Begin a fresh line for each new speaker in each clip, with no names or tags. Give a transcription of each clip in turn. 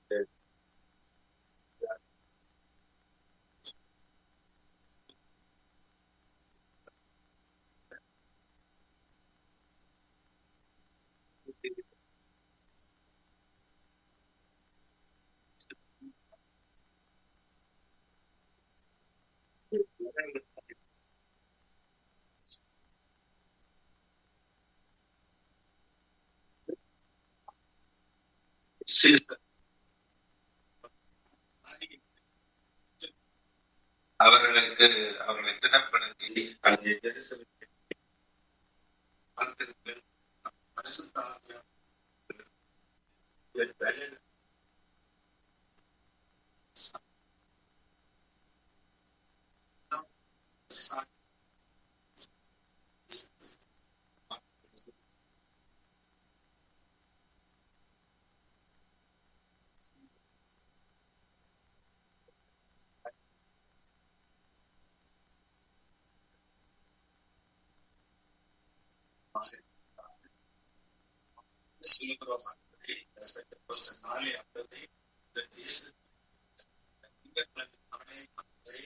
அவர்களுக்கு அவர்களை திடப்படுத்தி அங்கே ஜெருசலேமில் பார்த்திருக்கிற பரிசுத்த ஆவியானவர் வேலை- சீக்கிரமாகவே இந்த நாளை அல்லது இந்த தேச திங்கட்கிழமை நாளை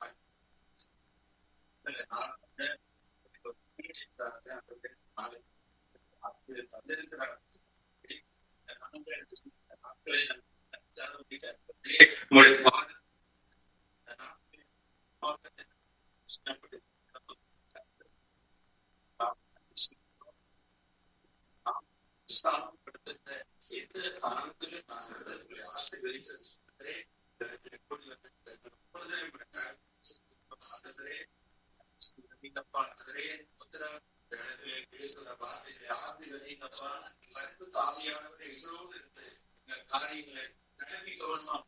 அல்லது நாளாக ஒரு முயற்சிக்காக அல்லது நாளை அப்படி தந்திருக்கிறார் இந்த நாட்களை இந்த நாட்களை உங்களுடைய பாடு இந்த நாட்களை மாவட்டத்தை சின்னப்படுத்தி ஸ்தானப்படுத்துகிற எந்த ஸ்தானத்திலும் நாங்கள் அவர்களை ஆசீர்வதிக்கிறதே எப்படி வந்து எப்பொழுதே ஆதரே நீங்கப்பா ஆதரே முத்திரா இடத்திலே பேசுகிற வார்த்தையை ஆசீர்வதிங்கப்பா மறுப்பு தாமியானவரை எங்களோடு இருந்து எங்கள் காரியங்களை நடத்தி கவனமா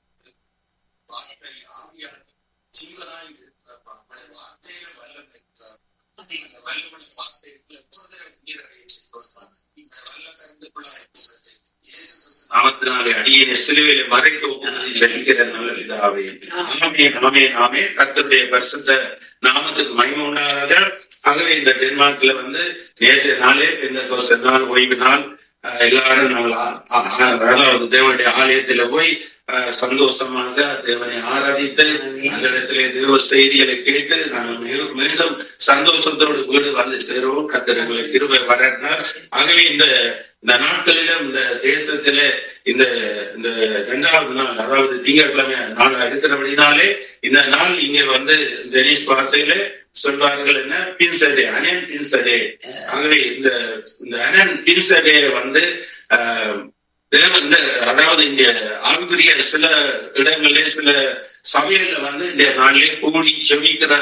வார்த்தை ஆவியான ஜீவனாய் இருக்கிறப்பா உங்களுடைய வார்த்தையில வல்லமை இருக்கிறார் அந்த வல்லமை வார்த்தைகளை எப்பொழுதே நீரை செய்வார் இந்த வல்ல கருத்துக்குள்ளாய் இயேசு கிறிஸ்து நாமத்தினாலே அடியை சிலுவையில மறைக்க உட்கார்ந்து ஜெயிக்கிற நல்ல பிதாவே ஆமே ஆமே ஆமே கர்த்தருடைய பரிசுத்த நாமத்துக்கு மகிமை உண்டாக ஆகவே இந்த டென்மார்க்ல வந்து நேற்றைய நாளே இந்த கொஸ்ட நாள் ஓய்வு நாள் அஹ், எல்லாரும் நாங்கள் ஆ- ஆ- ஆ- அதாவது தேவனுடைய ஆலயத்துல போய் அஹ், சந்தோஷமாக தேவனை ஆராதித்து அந்த இடத்திலே தேவ செய்திகளை கேட்டு நாங்கள் மேலும் மீண்டும் சந்தோஷத்தோடு வீடு வந்து சேருவோம் கத்திரங்களை கிருபை வரனால் ஆகவே இந்த இந்த நாட்களிலும் இந்த தேசத்திலே இந்த இந்த இரண்டாவது நாள் அதாவது திங்கட்கிழமை நாளா இருக்கிறபடினாலே இந்த நாள் இங்க வந்து டெனிஸ் பாசையில சொல்வார்கள் என்ன பின்சடே அனன் பின்சடே ஆகவே இந்த இந்த அனன் பின்சடே வந்து ஆஹ், தேவ- இந்த அதாவது இங்க ஆவிக்குரிய சில இடங்களிலே சில சபையில வந்து இந்த நாளிலே கூடி செவிக்கிற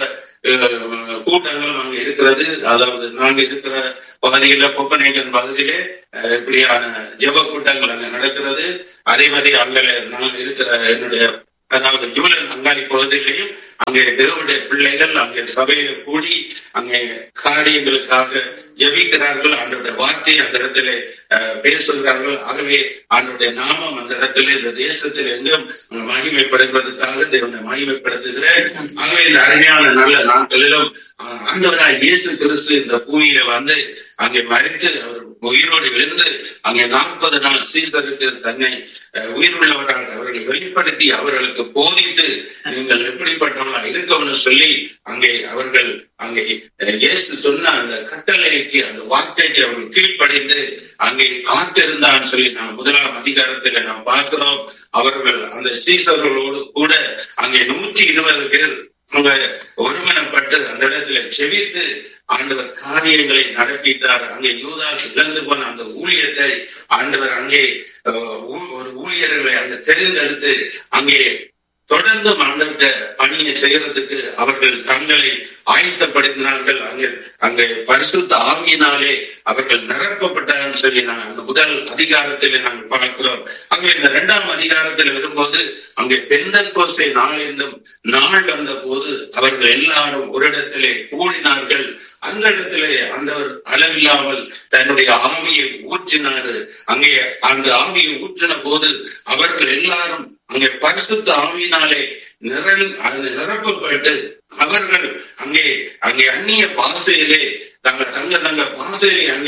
அஹ், கூட்டங்கள் அங்க இருக்கிறது அதாவது நாங்க இருக்கிற பகுதியில கொப்பநேகன் பகுதியிலே அஹ், இப்படியான ஜெப கூட்டங்கள் அங்க நடக்கிறது அதே மாதிரி அங்க நான் இருக்கிற என்னுடைய அதாவது ஜூலன் அங்காளி பகுதியிலையும் அங்கே தேவனுடைய பிள்ளைகள் அங்கே சபையில கூடி அங்கே காரியங்களுக்காக ஜெபிக்கிறார்கள் ஆண்டோட வார்த்தையை அந்த இடத்திலே அஹ், பேசுகிறார்கள் ஆகவே ஆண்டோடைய நாமம் அந்த இடத்திலே இந்த தேசத்தில் எங்கும் மகிமைப்படுவதற்காக தேவனை மகிமைப்படுத்துகிறேன் ஆகவே இந்த அருமையான நல்ல நாட்களிலும் அஹ், ஆண்டவராய் இயேசு கிறிஸ்து இந்த பூமியில வந்து அங்கே மறித்து அவர் உயிரோடு எழுந்து அங்கே நாற்பது நாள் சீசருக்கு தன்னை அஹ், உயிருள்ளவராக அவர்களை வெளிப்படுத்தி அவர்களுக்கு போதித்து நீங்கள் எப்படிப்பட்டவர்களா இருக்கணும்னு சொல்லி அங்கே அவர்கள் அங்கே அஹ், இயேசு சொன்ன அந்த கட்டளைக்கு அந்த வார்த்தைக்கு அவர்கள் கீழ்ப்படிந்து அங்கே காத்திருந்தான்னு சொல்லி நாம் முதலாம் அதிகாரத்துல நாம் பார்க்கிறோம் அவர்கள் அந்த சீசர்களோடு கூட அங்கே நூற்றி இருபது பேர் அவங்க ஒருமனப்பட்டு அந்த இடத்துல செவித்து ஆண்டவர் காரியங்களை நடப்பித்தார் அங்கே யூதாஸ் இழந்து போன அந்த ஊழியத்தை ஆண்டவர் அங்கே அஹ், ஊ- ஒரு ஊழியர்களை அங்க தெரிந்தெடுத்து அங்கே தொடர்ந்து ஆண்டவர்கிட்ட பணியை செய்யறதுக்கு அவர்கள் தங்களை ஆயத்தப்படுத்தினார்கள் அங்கே அங்கே பரிசுத்த ஆவியினாலே அவர்கள் நிரப்பப்பட்டார்கள் சொல்லி நான் அந்த முதல் அதிகாரத்தில் நாங்கள் பார்க்கிறோம் அங்கே இந்த இரண்டாம் அதிகாரத்தில் வரும்போது அங்கே பெந்தன் கோசை நாள் என்னும் நாள் வந்த போது அவர்கள் எல்லாரும் ஒரு இடத்திலே கூடினார்கள் அந்த இடத்திலே ஆண்டவர் அளவில்லாமல் தன்னுடைய ஆவியை ஊற்றினாரு அங்கே அந்த ஆவியை ஊற்றின போது அவர்கள் எல்லாரும் அங்கே பரிசுத்த ஆவியினாலே நிரல் அது நிரப்பப்பட்டு அவர்கள் அங்கே அங்கே அந்நிய பாசையிலே தங்க தங்க தங்க பாசையை அங்கே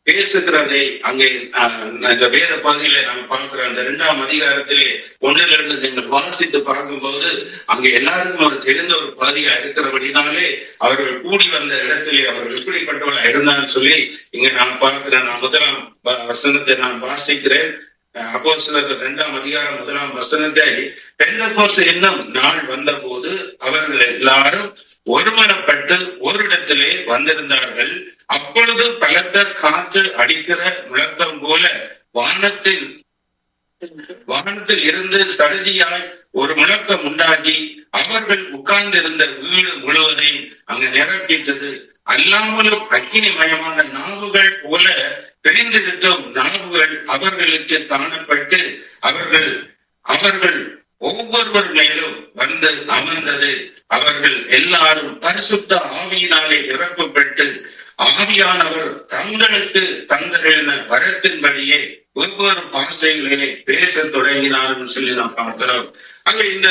பேசுகிறதை அங்கே அஹ், இந்த வேத பகுதியில நாம் பார்க்கிறோம் அந்த இரண்டாம் அதிகாரத்திலே ஒன்றிலிருந்து நீங்கள் வாசித்து பார்க்கும்போது அங்கே எல்லாருக்கும் ஒரு தெரிந்த ஒரு பகுதியா இருக்கிறபடினாலே அவர்கள் கூடி வந்த இடத்திலே அவர்கள் எப்படிப்பட்டவர்களா இருந்தான்னு சொல்லி இங்க நான் பார்க்கிறேன் நான் முதலாம் வ- வசனத்தை நான் வாசிக்கிறேன் அப்போ சிலர் இரண்டாம் அதிகாரம் முதலாம் வசனத்தை பெந்தகோஸ் என்னும் நாள் வந்தபோது அவர்கள் எல்லாரும் ஒருமனப்பட்டு ஓரிடத்திலே வந்திருந்தார்கள் அப்பொழுது பலத்த காற்று அடிக்கிற முழக்கம் போல வானத்தில் வானத்தில் இருந்து சடதியாய் ஒரு முழக்கம் உண்டாகி அவர்கள் உட்கார்ந்திருந்த வீடு முழுவதையும் அங்கு நிரப்பிட்டது அல்லாமலும் அக்கினிமயமான நாவுகள் போல தெரிந்திருக்கும் நாவுகள் அவர்களுக்கு காணப்பட்டு அவர்கள் அவர்கள் ஒவ்வொருவர் மேலும் வந்து அமர்ந்தது அவர்கள் எல்லாரும் பரிசுத்த ஆவியினாலே நிரப்பப்பட்டு ஆவியானவர் தங்களுக்கு தந்தறின வரத்தின்படியே ஒவ்வொரு பாசைகளே பேசத் தொடங்கினார்னு சொல்லி நாம் பார்க்கிறோம் அங்க இந்த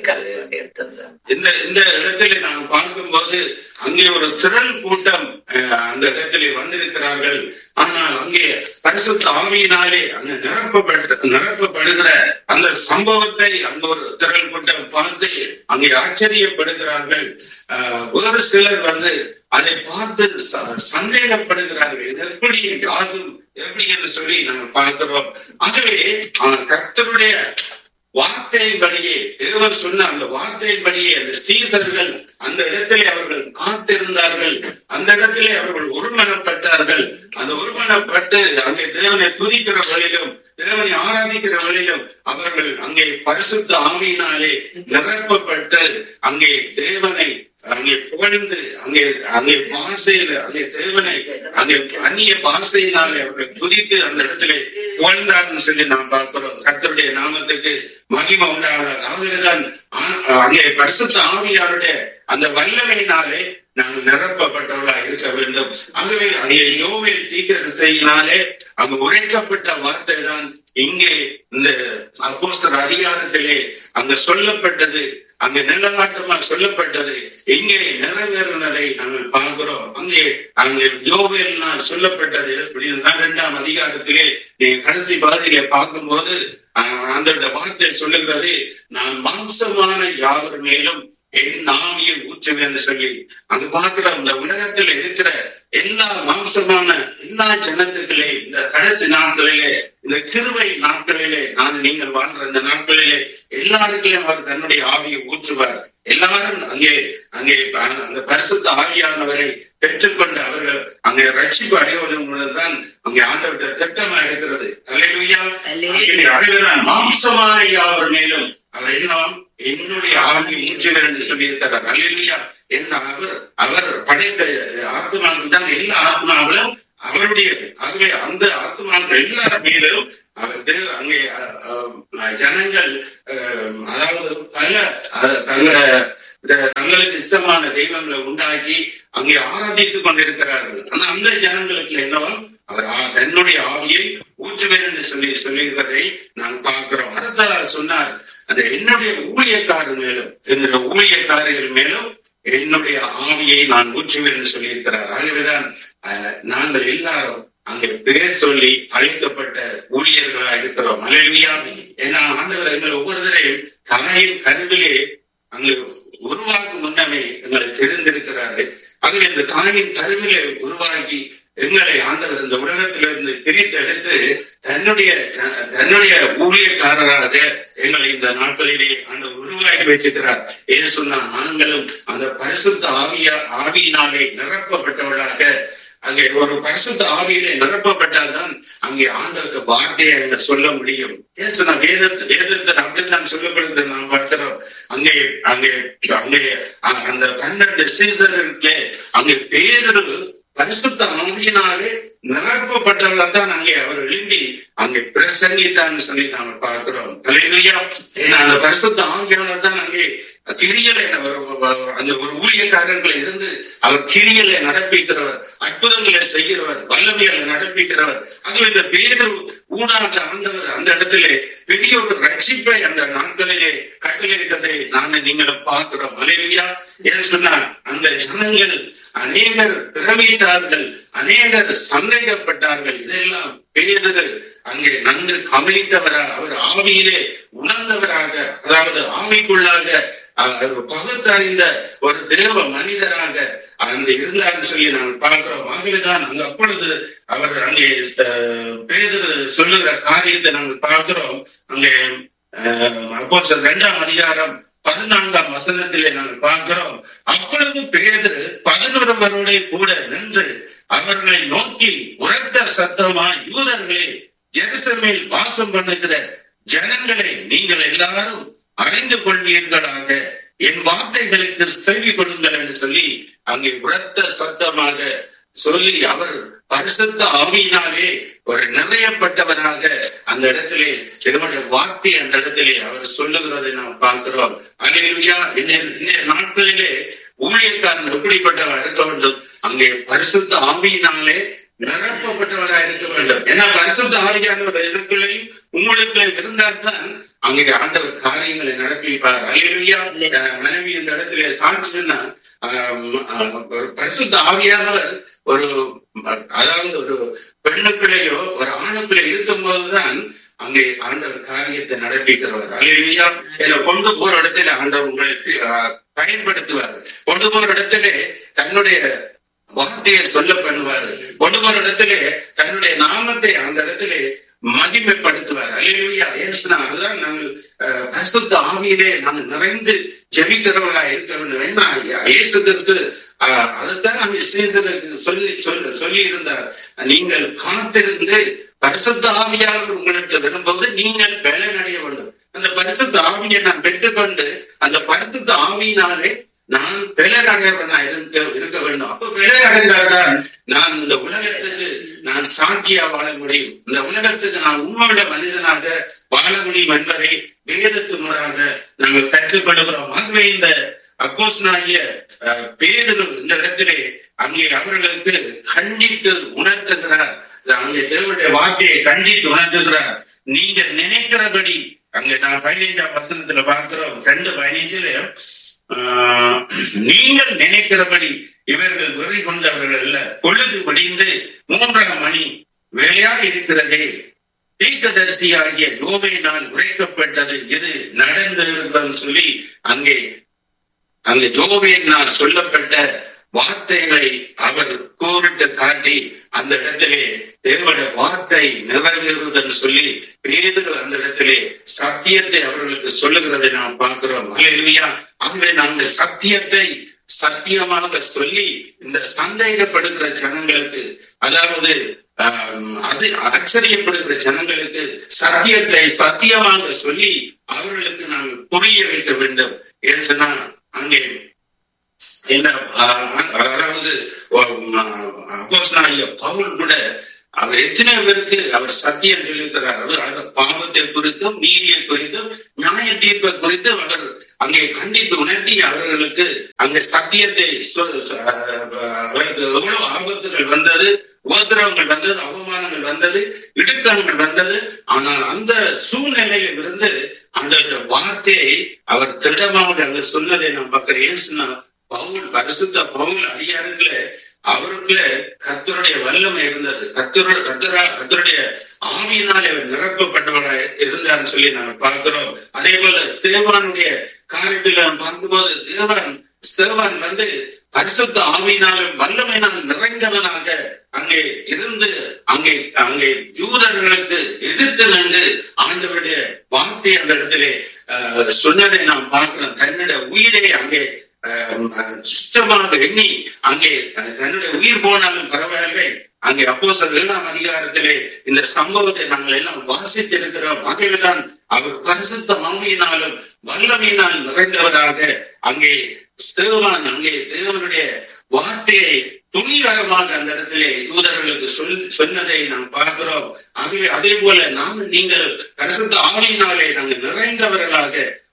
இந்த இந்த இடத்திலே நாம் பார்க்கும்போது அங்கே ஒரு திரள் கூட்டம் அஹ், அந்த இடத்திலே வந்திருக்கிறார்கள் ஆனால் அங்கே பரிசுத்த ஆவியினாலே அங்க நிரப்பப்பட்ட நிரப்பப்படுகிற அந்த சம்பவத்தை அங்க ஒரு திரள் கூட்டம் பார்த்து அங்கே ஆச்சரியப்படுகிறார்கள் அஹ், ஒரு சிலர் வந்து அதை பார்த்து ச- சந்தேகப்படுகிறார்கள் இது எப்படி ஆகும் எப்படி என்று சொல்லி நாங்கள் பார்க்கிறோம் ஆகவே அஹ், கர்த்தருடைய வார்த்தையின்படியே தேவன் சொன்ன அந்த வார்த்தையின்படியே அந்த சீசர்கள் அந்த இடத்திலே அவர்கள் காத்திருந்தார்கள் அந்த இடத்திலே அவர்கள் ஒருமனப்பட்டார்கள் அந்த ஒருமனப்பட்டு அங்கே தேவனை துதிக்கிற வழியிலும் தேவனை ஆராதிக்கிற வழியிலும் அவர்கள் அங்கே பரிசுத்த ஆவியினாலே நிரப்பப்பட்டு அங்கே தேவனை அங்கே புகழ்ந்து அங்கே அங்கே பாசையில அங்கே தேவனை அங்கே அந்நிய பாசையினாலே அவர்கள் துதித்து அந்த இடத்திலே புகழ்ந்தார்னு சொல்லி நாம் பார்க்கிறோம் கர்த்தருடைய நாமத்துக்கு மகிமை உண்டாவதாக ஆகவேதான் ஆ- அங்கே பரிசுத்த ஆவியாருடைய அந்த வல்லமையினாலே நாங்கள் நிரப்பப்பட்டவர்களா இருக்க வேண்டும் ஆகவே அங்கே யோவேல் தீர்க்கதரிசியினாலே அங்கு உரைக்கப்பட்ட வார்த்தை தான் இங்கே இந்த அப்போஸ்தலர் அதிகாரத்திலே அங்க சொல்லப்பட்டது அங்கே நிலநாட்டமா சொல்லப்பட்டது இங்கே நிறைவேறினதை நாங்கள் பார்க்கிறோம் அங்கே அங்கே யோவேல்னா சொல்லப்பட்டது அப்படின்னா இரண்டாம் அதிகாரத்திலே நீங்க கடைசி பாதியிலே பார்க்கும்போது ஆஹ், அந்த வார்த்தை சொல்லுகிறது நான் மாம்சமான யாவர் மேலும் என் ஆவியை ஊற்றுவேன் என்று சொல்லி அங்க பார்க்கிற இந்த உலகத்தில் இருக்கிற எல்லா மாம்சமான எல்லா ஜனத்துக்களே இந்த கடைசி நாட்களிலே இந்த கிருவை நாட்களிலே நான் நீங்கள் வாழ்ற இந்த நாட்களிலே எல்லாருக்கும் அவர் தன்னுடைய ஆவியை ஊற்றுவார் எல்லாரும் அங்கே அங்கே அந்த பரிசுத்த ஆவியானவரை பெற்றுக்கொண்டு அவர்கள் அங்கே ரட்சிப்பு அடைவதுதான் அங்கே ஆண்டவர்கிட்ட திட்டமா இருக்கிறது அல்லேலூயா
அல்லேலூயா.
அடைவதான் மாம்சமான யாவர் மேலும் அவர் என்ன என்னுடைய ஆவியை ஊற்றுவர் என்று சொல்லியிருக்கிறார் அல்லேலூயா என்ன அவர் அவர் படைத்த ஆத்மாக்கள் தான் எல்லா ஆத்மாக்களும் அவருடைய ஆகவே அந்த ஆத்மாக்கள் எல்லார் மேலும் அவர் தேவ- அங்கே அஹ், அஹ், ஜனங்கள் அஹ், அதாவது பல அஹ், தங்கள த- தங்களுக்கு இஷ்டமான தெய்வங்களை உண்டாக்கி அங்கே ஆராதித்துக் கொண்டிருக்கிறார்கள் ஆனா அந்த ஜனங்களுக்கு என்னவா அவர் ஆ- தன்னுடைய ஆவியை ஊற்றுவேன் என்று சொல்லி சொல்லுகிறதை நான் பார்க்கிறோம் அடுத்த சொன்னார் அந்த என்னுடைய ஊழியக்காரர் மேலும் என்னுடைய ஊழியக்காரர்கள் மேலும் என்னுடைய ஆவியை நான் ஊற்றுவேன் என்று சொல்லியிருக்கிறார் ஆகவேதான் அஹ், நாங்கள் எல்லாரும் அங்கே பேர் சொல்லி அழைக்கப்பட்ட ஊழியர்களா இருக்கிறோம் அலையா ஏன்னா ஆண்டவர் எங்கள் ஒவ்வொருத்தரையும் தாயின் கருவிலே அங்கு உருவாக்கும் முன்னமே எங்களை தெரிந்திருக்கிறாரு ஆகவே இந்த தாயின் கருவிலே உருவாக்கி எங்களை ஆண்டவர் இந்த உலகத்திலிருந்து பிரித்தெடுத்து தன்னுடைய தன்னுடைய ஊழியக்காரராக எங்களை இந்த நாட்களிலே ஆண்டவர் உருவாக்கி வச்சிருக்கிறார் ஏன் சொன்னா நாங்களும் அந்த பரிசுத்த ஆவியா ஆவியினாலே நிரப்பப்பட்டவர்களாக அங்கே ஒரு பரிசுத்த ஆவியிலே நிரப்பப்பட்டால்தான் அங்கே ஆண்டவருக்கு வார்த்தையை அங்க சொல்ல முடியும் ஏன் சொன்னா வேதத்து வேதத்தில் அப்படித்தான் சொல்லப்படுகிறது நாம் பார்க்கிறோம் அங்கே அங்கே அங்கே அ- அந்த பன்னெண்டு சீசர்களுக்கு அங்கே பேதரு பரிசுத்த ஆவியினாலே நிரப்பப்பட்டவர்கள் தான் அங்கே அவர் எழும்பி அங்கே பிரசங்கித்தான்னு சொல்லி நாம பார்க்கிறோம் அல்லேலூயா ஏன்னா அந்த பரிசுத்த ஆவியானவர் தான் அங்கே கிரியலை அவர் அந்த ஒரு ஊழியக்காரர்கள் இருந்து அவர் கிரியலை நடப்பிக்கிறவர் அற்புதங்களை செய்கிறவர் வல்லமைகளை நடப்பிக்கிறவர் அது இந்த பேதர் ஊடாக ஆண்டவர் அந்த இடத்திலே பெரிய ஒரு ரட்சிப்பை அந்த நாட்களிலே கட்டளையிட்டதை நான் நீங்களும் பார்க்கிறோம் அலையா ஏன் சொன்னா அந்த ஜனங்கள் அநேகர் பிரமித்தார்கள் அநேகர் சந்தேகப்பட்டார்கள் இதெல்லாம் பேதர் அங்கே நன்கு கவனித்தவராக அவர் ஆவியிலே உணர்ந்தவராக அதாவது ஆவிக்குள்ளாக அவர் பகுத்தறிந்த ஒரு தேவ மனிதராக அங்க இருந்தார்னு சொல்லி நாங்கள் பார்க்கிறோம் ஆகவேதான் அங்க அப்பொழுது அவர் அங்கே அஹ், பேதுரு சொல்லுகிற காரியத்தை நாங்கள் பார்க்கிறோம் அங்கே அப்போ இரண்டாம் அதிகாரம் பதினான்காம் வசனத்திலே நாங்கள் பார்க்கிறோம் அப்பொழுது பேதுரு பதினொருவரோட கூட நின்று அவர்களை நோக்கி உரத்த சத்தமா யூதர்களே ஜெருசலேமில் வாசம் பண்ணுகிற ஜனங்களை நீங்கள் எல்லாரும் அறிந்து கொள்வீர்களாக என் வார்த்தைகளுக்கு செவி கொடுங்கள் என்று சொல்லி அங்கே உரத்த சத்தமாக சொல்லி அவர் பரிசுத்த ஆவியினாலே ஒரு நிறையப்பட்டவராக அந்த இடத்திலே என்னுடைய வார்த்தை அந்த இடத்திலே அவர் சொல்லுகிறதை நாம் பார்க்கிறோம் அலையா இன்னைய நாட்களிலே ஊழியக்காரன் எப்படிப்பட்டவர் இருக்க வேண்டும் அங்கே பரிசுத்த ஆவியினாலே நிரப்பப்பட்டவராக இருக்க வேண்டும் ஏன்னா பரிசுத்த ஆவியானவர் எனக்குள்ளையும் உங்களுக்கு இருந்தால்தான் அங்கே ஆண்டவர் காரியங்களை நடப்பிப்பார் அலையா மனைவி இந்த இடத்திலே சாட்சின்னா ஒரு பரிசுத்த ஆவியானவர் ஒரு அதாவது ஒரு பெண்ணுக்குள்ளேயோ ஒரு ஆணுக்குள்ளே இருக்கும் போதுதான் அங்கே ஆண்டவர் காரியத்தை நடப்பிக்கிறவர் அலையா என்னை கொண்டு போற இடத்துல ஆண்டவர் உங்களுக்கு ஆஹ், பயன்படுத்துவார் கொண்டு போற இடத்திலே தன்னுடைய வார்த்தையை சொல்ல பண்ணுவார் கொண்டு போற இடத்திலே தன்னுடைய நாமத்தை அந்த இடத்திலே மகிமைப்படுத்துவார் அலையா ஏசுனா அதுதான் நாங்கள் அஹ், பரிசுத்த ஆவியிலே நாங்கள் நிறைந்து ஜெபிக்கிறவர்களா இருக்க வேண்டும் ஏன்னா இயேசு கிறிஸ்து அஹ், அதைத்தான் நாங்கள் சீசனுக்கு சொல்லி சொல்லி சொல்லி இருந்தார் நீங்கள் காத்திருந்து பரிசுத்த ஆவியாக உங்களுக்கு வரும்போது நீங்கள் பலன் அடைய வேண்டும் அந்த பரிசுத்த ஆவியை நான் பெற்றுக்கொண்டு அந்த பரிசுத்த ஆவியினாலே நான் பெலர் அடையவனா இருக்க இருக்க வேண்டும் அப்ப பெலர் அடைந்தால்தான் நான் இந்த உலகத்துக்கு நான் சாட்சியா வாழ முடியும் இந்த உலகத்துக்கு நான் உண்மையுள்ள மனிதனாக வாழ முடியும் என்பதை வேதத்தினூடாக நாங்கள் கற்றுக்கொள்கிறோம் ஆகவே இந்த அப்போஸ்தலனாகிய அஹ், பேதுரு இந்த இடத்திலே அங்கே அவர்களுக்கு கண்டித்து உணர்த்துகிறார் அங்கே தேவனுடைய வார்த்தையை கண்டித்து உணர்த்துகிறார் நீங்க நினைக்கிறபடி அங்க நான் பதினைஞ்சாம் வசனத்துல பார்க்கிறோம் ரெண்டு பதினைஞ்சுல ஆஹ், நீங்கள் நினைக்கிறபடி இவர்கள் வெறி கொண்டவர்கள் அல்ல பொழுது முடிந்து மூன்றாம் மணி வேலையா இருக்கிறதே தீர்க்கதரிசியாகிய யோபையினால் உரைக்கப்பட்டது இது நடந்திருந்தது சொல்லி அங்கே அங்கே யோபையினால் சொல்லப்பட்ட வார்த்தைகளை அவர் கூறிட்டு காட்டி அந்த இடத்திலே தேவனுடைய வார்த்தை நிறைவேறுதல் சொல்லி பேதுரு அந்த இடத்திலே சத்தியத்தை அவர்களுக்கு சொல்லுகிறதை நாம் பார்க்கிறோம் அல்லேலூயா அங்கே நாங்கள் சத்தியத்தை சத்தியமாக சொல்லி இந்த சந்தேகப்படுகிற ஜனங்களுக்கு அதாவது ஆம், அது ஆச்சரியப்படுகிற ஜனங்களுக்கு சத்தியத்தை சத்தியமாக சொல்லி அவர்களுக்கு நாங்கள் புரிய வைக்க வேண்டும் ஏன்னு சொன்னா அங்கே என்ன ஆஹ், அதாவது அப்போஸ்தலனாகிய பவுல் கூட அவர் எத்தனை பேருக்கு அவர் சத்தியம் சொல்லியிருக்கிறார் அவர் அந்த பாவத்தை குறித்தும் நீதியை குறித்தும் நியாய தீர்ப்பை குறித்து அவர் அங்கே கண்டித்து உணர்த்தி அவர்களுக்கு அங்கே சத்தியத்தை சொல்- சொ- ஆஹ், அவருக்கு எவ்வளவு ஆபத்துகள் வந்தது உபத்திரவங்கள் வந்தது அவமானங்கள் வந்தது இடுக்கங்கள் வந்தது ஆனால் அந்த சூழ்நிலையில் இருந்து அந்த வார்த்தையை அவர் திடமாக அங்க சொன்னதை நாம் பார்க்கிறேன் ஏன் சொன்னா பவுல் பரிசுத்த பவுல் அடியாருக்குள்ள அவருக்குள்ள கத்தருடைய வல்லமை இருந்தது கத்தரோட கத்தரா கத்தருடைய ஆவியினாலே அவர் நிரப்பப்பட்டவராக இருந்தார்னு சொல்லி நாங்க பார்க்கிறோம் அதே போல ஸ்தேவானுடைய காரியத்தில் நாம் பார்க்கும்போது தேவன் ஸ்தேவான் வந்து பரிசுத்த ஆவியினாலும் வல்லமையினால் நிறைந்தவனாக அங்கே இருந்து அங்கே அங்கே யூதர்களுக்கு எதிர்த்து நின்று ஆண்டவருடைய வார்த்தை அந்த இடத்திலே அஹ், சொன்னதை நாம் பார்க்கிறோம் தன்னுடைய உயிரை அங்கே அஹ், சுத்தமாக எண்ணி அங்கே தன்னுடைய உயிர் போனாலும் பரவாயில்லை அங்கே அப்போ ஏழாம் அதிகாரத்திலே இந்த சம்பவத்தை நாங்கள் எல்லாம் வாசித்திருக்கிறோம் ஆகவேதான் அவர் பரிசுத்த ஆவியினாலும் வல்லமையினால் நிறைந்தவராக அங்கே ஸ்தேவான் அங்கே தேவனுடைய வார்த்தையை துணிகரமாக அந்த இடத்திலே யூதர்களுக்கு சொல் சொன்னதை நாம் பார்க்கிறோம் ஆகவே அதே போல நாம் நீங்கள் பரிசுத்த ஆவியினாலே நாங்கள் நிறைந்தவர்களாக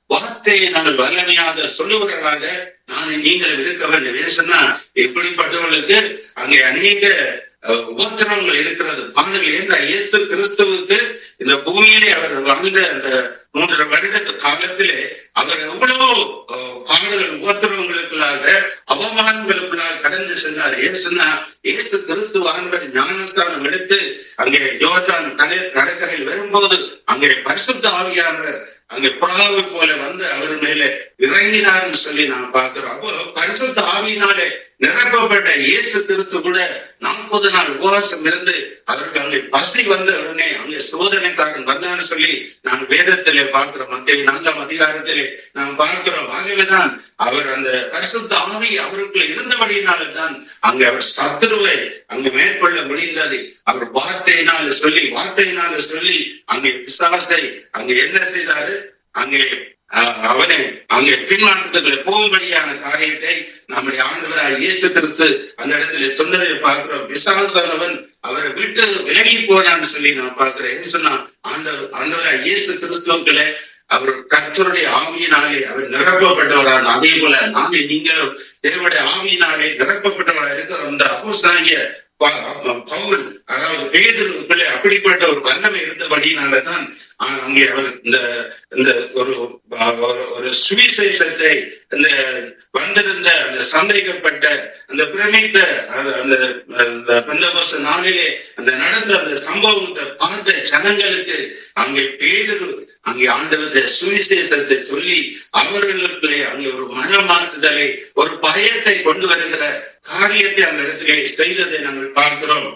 வார்த்தையை நாங்கள் வல்லமையாக சொல்லுவர்களாக நான் நீங்கள் இருக்க வேண்டும் சொன்னா இப்படிப்பட்டவர்களுக்கு அங்கே அநேக அஹ், உபத்திரவங்கள் இருக்கிறது பாருங்கள் ஏன்னா இயேசு கிறிஸ்துவுக்கு இந்த பூமியிலே அவர் வாழ்ந்த அந்த மூன்றரை வருட காலத்திலே அவர் எவ்வளவு அஹ், பாடுகள் உபத்திரவங்களுக்குள்ளாக அவமானங்களுக்குள்ளாக கடந்து சென்றார் ஏசுனா இயேசு கிறிஸ்து ஆண்டவர் ஞானஸ்தானம் எடுத்து அங்கே யோர்தான் கடை கடற்கரையில் வரும்போது அங்கே பரிசுத்த ஆவியானவர் அங்கே புறாவை போல வந்து அவர் மேலே இறங்கினார்னு சொல்லி நான் பார்க்கிறோம் அப்போ பரிசுத்த ஆவியினாலே நிரப்பப்பட்ட இயேசு கிறிஸ்து கூட நாற்பது நாள் உபவாசம் இருந்து அவருக்கு அங்கே பசி வந்த உடனே அங்கே சோதனைக்காரன் வந்தான்னு சொல்லி நாம் வேதத்திலே பார்க்கிறோம் மத்திய நான்காம் அதிகாரத்திலே நாம் பார்க்கிறோம் ஆகவேதான் அவர் அந்த பரிசுத்த ஆவி அவருக்குள்ள இருந்தபடியினால தான் அங்கே அவர் சத்துருவை அங்கு மேற்கொள்ள முடிந்தது அவர் வார்த்தையினால சொல்லி வார்த்தையினால சொல்லி அங்கே பிசாசை அங்கே என்ன செய்தாரு அங்கே அஹ், அவனை அங்கே பின்மாற்றத்துல போகும்படியான காரியத்தை நம்முடைய ஆண்டவராய் இயேசு கிறிஸ்து அந்த இடத்துல சொன்னதை பார்க்கிறோம் பிசாசானவன் அவரை விட்டு விலகி போனான்னு சொல்லி நான் பார்க்கிறேன் என்ன சொன்னா ஆண்டவர் ஆண்டவராய் இயேசு கிறிஸ்துவுக்கள அவர் கர்த்தருடைய ஆவியினாலே அவர் நிரப்பப்பட்டவரான அதே போல நாமே நீங்களும் தேவனுடைய ஆவியினாலே நிரப்பப்பட்டவரா இருக்கிற அந்த அப்போஸ்தலனாகிய ப- பவுல் அதாவது பேதுருக்குள்ளே அப்படிப்பட்ட ஒரு வல்லமை இருந்தபடியினால தான் ஆஹ், அங்கே அவர் இந்த இந்த ஒரு ஒரு- ஒரு சுவிசேஷத்தை இந்த வந்திருந்த அந்த சந்தேகப்பட்ட அந்த பிரமித்த அந்த அந்த- அந்த பந்தபோச நாளிலே அந்த நடந்த அந்த சம்பவத்தை பார்த்த ஜனங்களுக்கு அங்கே பேதரு அங்கே ஆண்டவருடைய சுவிசேஷத்தை சொல்லி அவர்களுக்குள்ளே அங்கே ஒரு மனமாற்றுதலை ஒரு பயத்தை கொண்டு வருகிற காரியத்தை அந்த இடத்திலே செய்ததை நாங்கள் பார்க்கிறோம்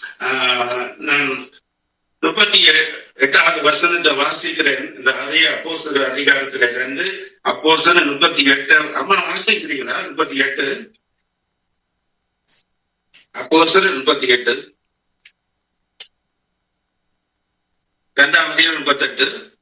ஆஹ் நான் முப்பத்தி எ- எட்டாவது வசனத்தை வாசிக்கிறேன் இந்த அதே அப்போசர அதிகாரத்துல இருந்து அப்போசன முப்பத்தி எட்டு அம்மா வாசிக்கிறீங்களா முப்பத்தி எட்டு அப்போசர முப்பத்தி எட்டு இரண்டாம் அதிகாரம் முப்பத்தி எட்டு